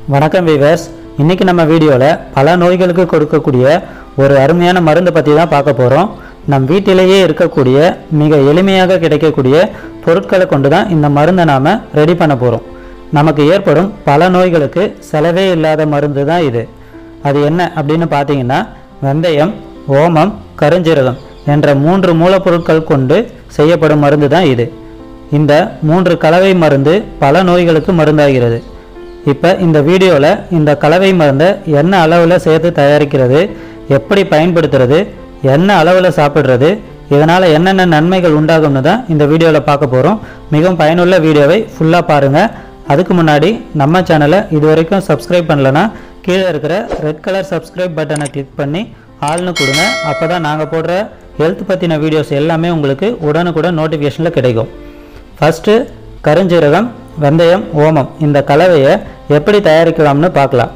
வணக்கம் வீவர்ஸ் இன்னைக்கு நம்ம வீடியோவில் பல நோய்களுக்கு கொடுக்கக்கூடிய ஒரு அருமையான மருந்து பற்றி தான் பார்க்க போகிறோம் நம் வீட்டிலேயே இருக்கக்கூடிய மிக எளிமையாக கிடைக்கக்கூடிய பொருட்களை கொண்டு தான் இந்த மருந்தை நாம் ரெடி பண்ண போகிறோம் நமக்கு ஏற்படும் பல நோய்களுக்கு செலவே இல்லாத மருந்து தான் இது அது என்ன அப்படின்னு பார்த்தீங்கன்னா வெந்தயம் ஓமம் கருஞ்சீரகம் என்ற மூன்று மூலப்பொருட்கள் கொண்டு செய்யப்படும் மருந்து தான் இது இந்த மூன்று கலவை மருந்து பல நோய்களுக்கு மருந்தாகிறது இப்போ இந்த வீடியோவில் இந்த கலவை மருந்தை என்ன அளவில் சேர்த்து தயாரிக்கிறது எப்படி பயன்படுத்துறது என்ன அளவில் சாப்பிட்றது இதனால் என்னென்ன நன்மைகள் உண்டாகும்னு தான் இந்த வீடியோவில் பார்க்க போகிறோம் மிகவும் பயனுள்ள வீடியோவை ஃபுல்லாக பாருங்கள் அதுக்கு முன்னாடி நம்ம சேனலை இது வரைக்கும் சப்ஸ்கிரைப் பண்ணலனா கீழே இருக்கிற ரெட் கலர் சப்ஸ்கிரைப் பட்டனை கிளிக் பண்ணி ஆள்னு கொடுங்க அப்போ தான் நாங்கள் போடுற ஹெல்த் பற்றின வீடியோஸ் எல்லாமே உங்களுக்கு உடனுக்குடன் நோட்டிஃபிகேஷனில் கிடைக்கும் ஃபஸ்ட்டு கருஞ்சீரகம் வெந்தயம் ஓமம் இந்த கலவையை எப்படி தயாரிக்கலாம்னு பார்க்கலாம்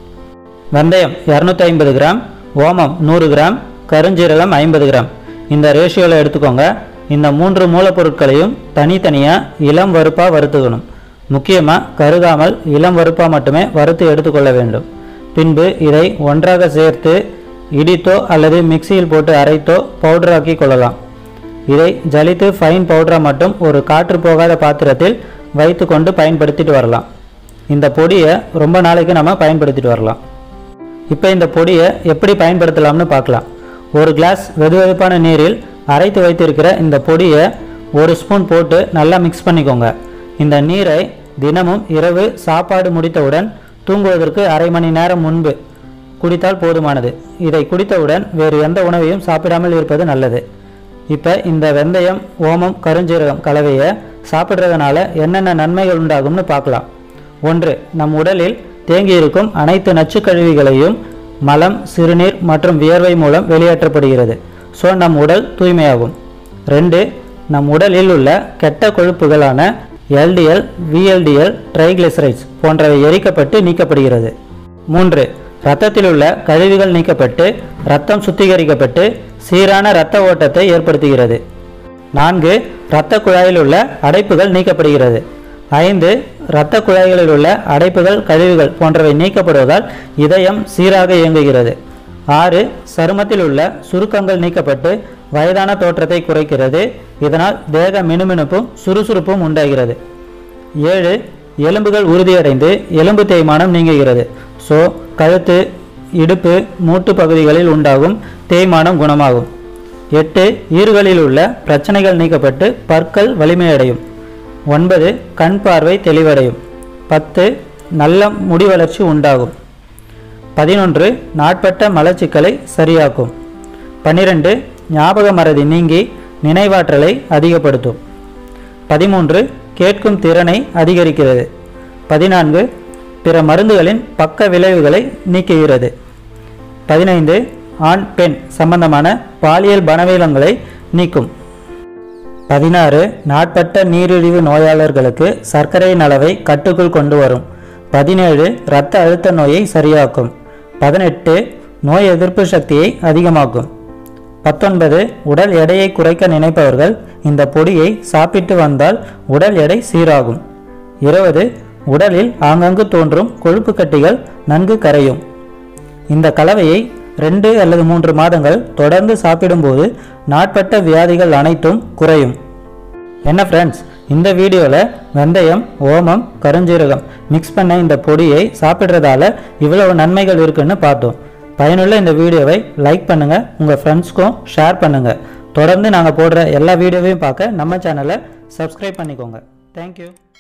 வெந்தயம் இரநூத்தி ஐம்பது கிராம் ஓமம் நூறு கிராம் கருஞ்சீரகம் ஐம்பது கிராம் இந்த ரேஷியோவில் எடுத்துக்கோங்க இந்த மூன்று மூலப்பொருட்களையும் தனித்தனியாக இளம் வறுப்பாக வறுத்துக்கணும் முக்கியமாக கருகாமல் இளம் வறுப்பாக மட்டுமே வறுத்து எடுத்துக்கொள்ள வேண்டும் பின்பு இதை ஒன்றாக சேர்த்து இடித்தோ அல்லது மிக்சியில் போட்டு அரைத்தோ பவுடராக்கி கொள்ளலாம் இதை ஜலித்து ஃபைன் பவுடராக மட்டும் ஒரு காற்று போகாத பாத்திரத்தில் வைத்து கொண்டு பயன்படுத்திட்டு வரலாம் இந்த பொடியை ரொம்ப நாளைக்கு நம்ம பயன்படுத்திட்டு வரலாம் இப்போ இந்த பொடியை எப்படி பயன்படுத்தலாம்னு பார்க்கலாம் ஒரு கிளாஸ் வெதுவெதுப்பான நீரில் அரைத்து வைத்திருக்கிற இந்த பொடியை ஒரு ஸ்பூன் போட்டு நல்லா மிக்ஸ் பண்ணிக்கோங்க இந்த நீரை தினமும் இரவு சாப்பாடு முடித்தவுடன் தூங்குவதற்கு அரை மணி நேரம் முன்பு குடித்தால் போதுமானது இதை குடித்தவுடன் வேறு எந்த உணவையும் சாப்பிடாமல் இருப்பது நல்லது இப்போ இந்த வெந்தயம் ஓமம் கருஞ்சீரகம் கலவையை சாப்பிட்றதுனால என்னென்ன நன்மைகள் உண்டாகும்னு பார்க்கலாம் ஒன்று நம் உடலில் தேங்கியிருக்கும் அனைத்து நச்சுக்கழிவுகளையும் மலம் சிறுநீர் மற்றும் வியர்வை மூலம் வெளியேற்றப்படுகிறது ஸோ நம் உடல் தூய்மையாகும் ரெண்டு நம் உடலில் உள்ள கெட்ட கொழுப்புகளான எல்டிஎல் விஎல்டிஎல் ட்ரைகிளிசரைட்ஸ் போன்றவை எரிக்கப்பட்டு நீக்கப்படுகிறது மூன்று இரத்தத்தில் உள்ள கழிவுகள் நீக்கப்பட்டு இரத்தம் சுத்திகரிக்கப்பட்டு சீரான இரத்த ஓட்டத்தை ஏற்படுத்துகிறது நான்கு இரத்த குழாயில் உள்ள அடைப்புகள் நீக்கப்படுகிறது ஐந்து இரத்த குழாய்களில் உள்ள அடைப்புகள் கழிவுகள் போன்றவை நீக்கப்படுவதால் இதயம் சீராக இயங்குகிறது ஆறு சருமத்தில் உள்ள சுருக்கங்கள் நீக்கப்பட்டு வயதான தோற்றத்தை குறைக்கிறது இதனால் தேக மினுமினுப்பும் சுறுசுறுப்பும் உண்டாகிறது ஏழு எலும்புகள் உறுதியடைந்து எலும்பு தேய்மானம் நீங்குகிறது ஸோ கழுத்து இடுப்பு மூட்டு பகுதிகளில் உண்டாகும் தேய்மானம் குணமாகும் எட்டு ஈறுகளில் உள்ள பிரச்சனைகள் நீக்கப்பட்டு பற்கள் வலிமையடையும் ஒன்பது கண் பார்வை தெளிவடையும் பத்து நல்ல முடி வளர்ச்சி உண்டாகும் பதினொன்று நாட்பட்ட மலச்சிக்கலை சரியாக்கும் பன்னிரெண்டு ஞாபக மறதி நீங்கி நினைவாற்றலை அதிகப்படுத்தும் பதிமூன்று கேட்கும் திறனை அதிகரிக்கிறது பதினான்கு பிற மருந்துகளின் பக்க விளைவுகளை நீக்குகிறது பதினைந்து ஆண் பெண் சம்பந்தமான பாலியல் பணவீனங்களை நீக்கும் பதினாறு நாட்பட்ட நீரிழிவு நோயாளர்களுக்கு சர்க்கரையின் அளவை கட்டுக்குள் கொண்டு வரும் பதினேழு இரத்த அழுத்த நோயை சரியாக்கும் பதினெட்டு நோய் எதிர்ப்பு சக்தியை அதிகமாக்கும் பத்தொன்பது உடல் எடையை குறைக்க நினைப்பவர்கள் இந்த பொடியை சாப்பிட்டு வந்தால் உடல் எடை சீராகும் இருபது உடலில் ஆங்கங்கு தோன்றும் கொழுப்பு கட்டிகள் நன்கு கரையும் இந்த கலவையை ரெண்டு அல்லது மூன்று மாதங்கள் தொடர்ந்து சாப்பிடும்போது நாட்பட்ட வியாதிகள் அனைத்தும் குறையும் என்ன ஃப்ரெண்ட்ஸ் இந்த வீடியோவில் வெந்தயம் ஓமம் கருஞ்சீரகம் மிக்ஸ் பண்ண இந்த பொடியை சாப்பிட்றதால இவ்வளவு நன்மைகள் இருக்குன்னு பார்த்தோம் பயனுள்ள இந்த வீடியோவை லைக் பண்ணுங்கள் உங்கள் ஃப்ரெண்ட்ஸ்க்கும் ஷேர் பண்ணுங்கள் தொடர்ந்து நாங்கள் போடுற எல்லா வீடியோவையும் பார்க்க நம்ம சேனலை சப்ஸ்கிரைப் பண்ணிக்கோங்க தேங்க்யூ